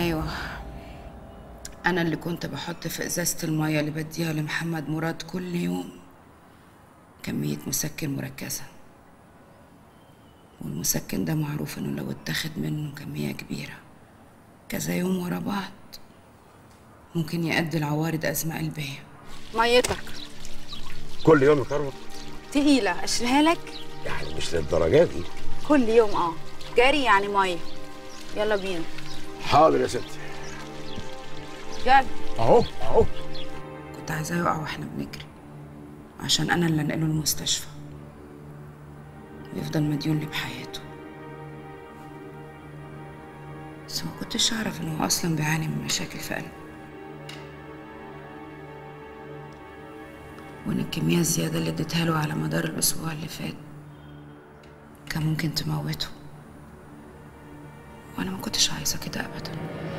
ايوه انا اللي كنت بحط في ازازه الميه اللي بديها لمحمد مراد كل يوم كميه مسكن مركزه والمسكن ده معروف انه لو اتاخد منه كميه كبيره كذا يوم ورا بعض ممكن يؤدي لعوارض ازمه قلبيه ميتك كل يوم يكرر تقيلة اشيلها لك يعني مش للدرجه دي كل يوم اه جري يعني مية يلا بينا حاضر يا ستي يلا اهو اهو كنت عايزاه يقع واحنا بنجري عشان انا اللي انقله المستشفى ويفضل مديون لي بحياته بس ما كنتش اعرف انه هو اصلا بيعاني من مشاكل في قلبه وان الكميه الزياده اللي اديتها له على مدار الاسبوع اللي فات كان ممكن تموته وانا ما كنتش عايزه كده ابدا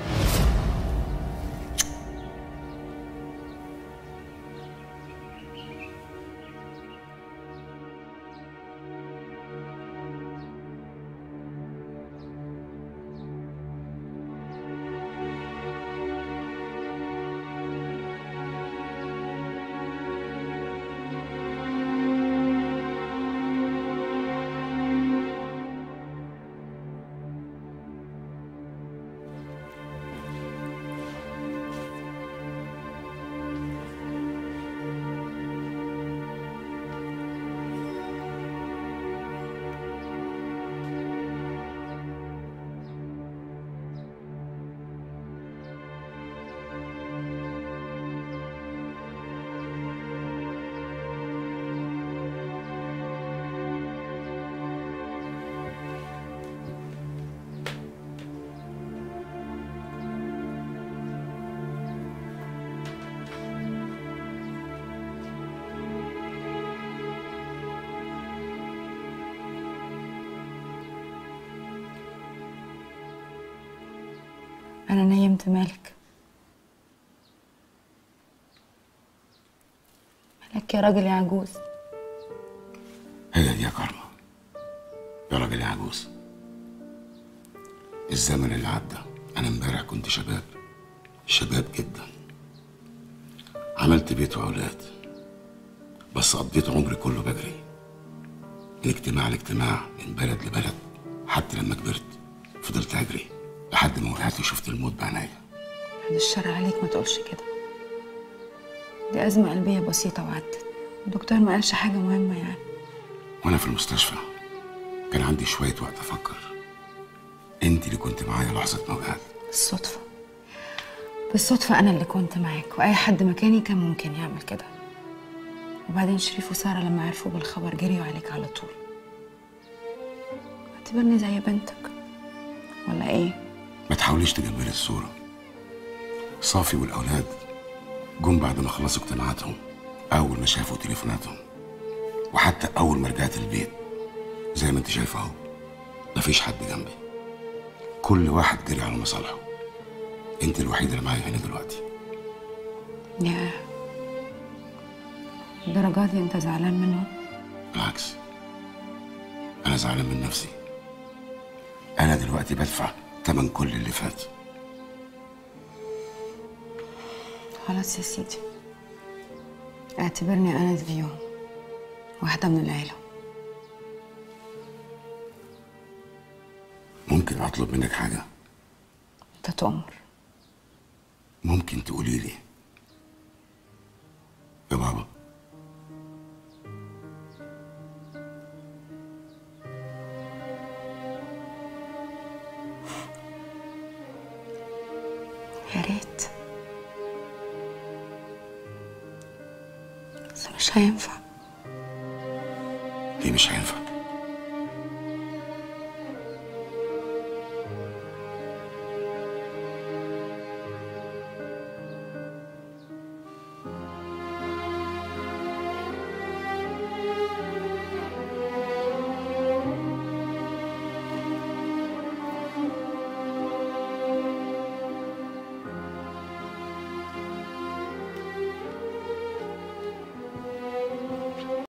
انا نيمت مالك مالك يا راجل يا عجوز هي دي يا كارما يا راجل يا عجوز الزمن اللي عدى انا امبارح كنت شباب شباب جدا عملت بيت واولاد بس قضيت عمري كله بجري من اجتماع لاجتماع من بلد لبلد حتى لما كبرت فضلت اجري لحد ما وقعت وشفت الموت بعينيا بعد الشر عليك ما تقولش كده دي أزمة قلبية بسيطة وعدت الدكتور ما قالش حاجة مهمة يعني وانا في المستشفى كان عندي شويه وقت افكر انت اللي كنت معايا لحظه ما وقعت بالصدفة بالصدفة أنا اللي كنت معاك وأي حد مكاني كان ممكن يعمل كده وبعدين شريف وسارة لما عرفوا بالخبر جريوا عليك على طول اعتبرني زي بنتك ولا إيه؟ ما تحاوليش تجملي الصورة صافي والأولاد جم بعد ما خلصوا اجتماعاتهم أول ما شافوا تليفوناتهم وحتى أول ما رجعت البيت زي ما أنت شايفة أهو مفيش حد جنبي كل واحد جري على مصالحه أنت الوحيدة اللي معايا هنا دلوقتي يا الدرجة دي أنت زعلان منهم؟ بالعكس أنا زعلان من نفسي أنا دلوقتي بدفع تمن كل اللي فات خلاص يا سيدي اعتبرني أنا فيهم واحدة من العيلة ممكن أطلب منك حاجة أنت تؤمر ممكن تقولي لي يا بابا يا ريت بس مش هينفع ليه مش هينفع